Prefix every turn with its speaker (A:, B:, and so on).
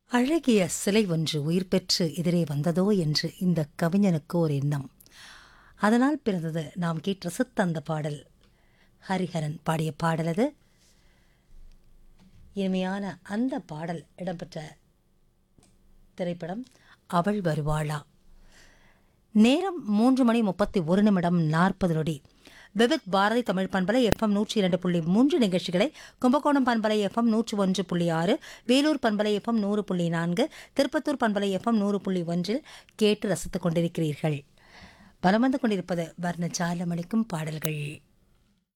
A: அழகிய சிலை ஒன்று உயிர் பெற்று எதிரே வந்ததோ என்று இந்த கவிஞனுக்கு ஒரு எண்ணம் அதனால் பிறந்தது நாம் கேட்டு ரசித்த அந்த பாடல் ஹரிஹரன் பாடிய பாடல் அது இனிமையான அந்த பாடல் இடம்பெற்ற திரைப்படம் அவள் வருவாளா நேரம் மூன்று மணி முப்பத்தி ஒரு நிமிடம் நாற்பது நொடி விவித் பாரதி தமிழ் பண்பலை எஃப்எம் நூற்றி இரண்டு புள்ளி மூன்று நிகழ்ச்சிகளை கும்பகோணம் பண்பலை எஃப்எம் நூற்று ஒன்று புள்ளி ஆறு வேலூர் பண்பலை எஃப்எம் நூறு புள்ளி நான்கு திருப்பத்தூர் பண்பலை எஃப்எம் நூறு புள்ளி ஒன்றில் கேட்டு ரசித்துக் கொண்டிருக்கிறீர்கள் பலம் வந்து கொண்டிருப்பது வர்ண ஜாலமளிக்கும் பாடல்கள்